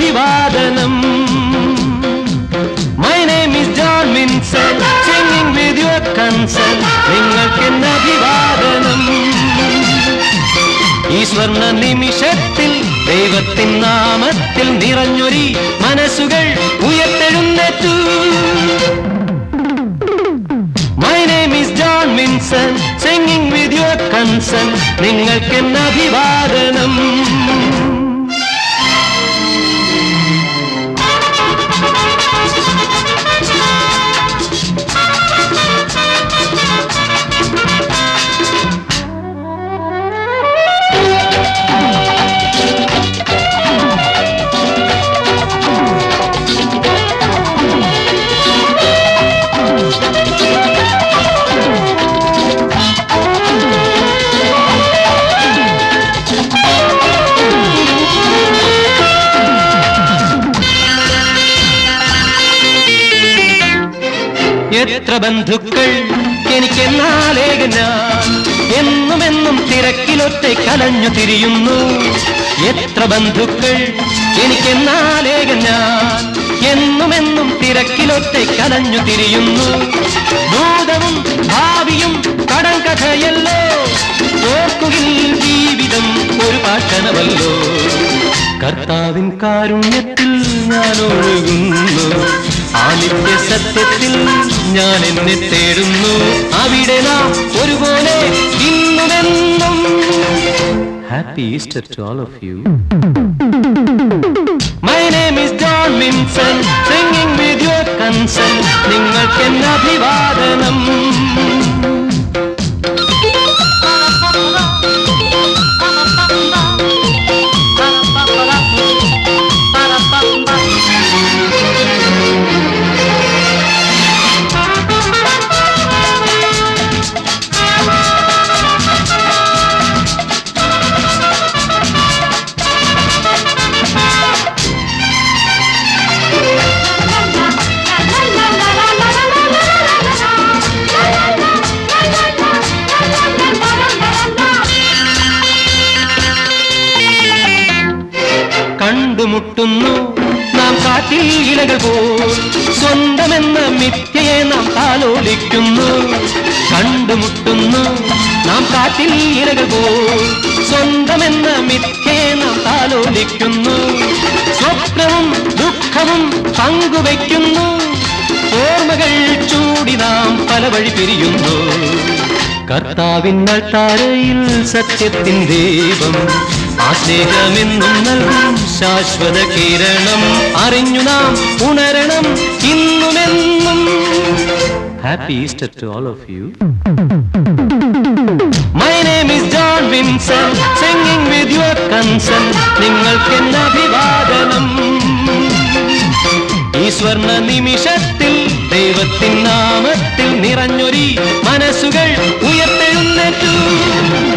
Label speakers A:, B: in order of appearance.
A: അഭിവാദനം my name is John Vinson singing with your കൺസൺ നിങ്ങൾക്ക് അഭിവാദനം ഈ സ്വർണ്ണ നിമിഷത്തിൽ ദൈവത്തിൻ നാമത്തിൽ നിറഞ്ഞൊരി മനസ്സുകൾ ഉയർത്തെഴുന്നേറ്റു my name is John Vinson singing with your കൺസൺ നിങ്ങൾക്ക് അഭിവാദനം എത്ര ബന്ധുക്കൾ എനിക്കെന്നാലേക ഞാൻ എന്നും എന്നും തിരക്കിലൊറ്റ കലഞ്ഞു തിരിയുന്നു എത്ര ബന്ധുക്കൾ എനിക്കെന്നാലേക ഞാൻ എന്നും എന്നും തിരക്കിലൊറ്റ കലഞ്ഞു തിരിയുന്നു ഭൂതവും ഭാവിയും കടം കഥയല്ലോ ഓർക്കുകിൽ ജീവിതം ഒരു പാട്ടനവല്ലോ കർത്താവിൻ കാരുണ്യത്തിൽ ഞാൻ ഒഴുകുന്നു ആ നിത്യ സത്യത്തിൽ ഞാൻ എന്നെ തേടുന്നു അവിടെ നാം ഒരുപോലെ ഇന്നുമെന്നും happy Easter to all of you my name is John Vinson singing with your കൺസൺ നിങ്ങൾക്ക് എന്നെ അഭിവാദനം കണ്ടുമുട്ടുന്നു നാം കാട്ടിൽ ഇലകൾ പോൽ സ്വന്തമെന്ന മിഥ്യയെ നാം താലോലിക്കുന്നു കണ്ടുമുട്ടുന്നു നാം കാട്ടിൽ ഇലകൾ പോൽ സ്വന്തമെന്ന മിഥ്യയെ നാം താലോലിക്കുന്നു സ്വപ്നവും ദുഃഖവും പങ്കുവയ്ക്കുന്നു ഓർമ്മകൾ ചൂടി നാം പല വഴി പിരിയുന്നു കർത്താവിൻ താരയിൽ സത്യത്തിൻ ദീപം ആ സ്നേഹമെന്നും നൽകും ശാശ്വത കിരണം അറിഞ്ഞു നാം ഉണരണം ഇന്നുമെന്നും happy Easter to all of you my name is John Vinson singing with your കൺസൺ നിങ്ങൾക്ക് എന്നെ അഭിവാദനം ഈ സ്വർണ്ണ നിമിഷത്തിൽ ദൈവത്തിൻ നാമത്തിൽ നിറഞ്ഞൊരി മനസ്സുകൾ ഉയർത്തെഴുന്നേറ്റു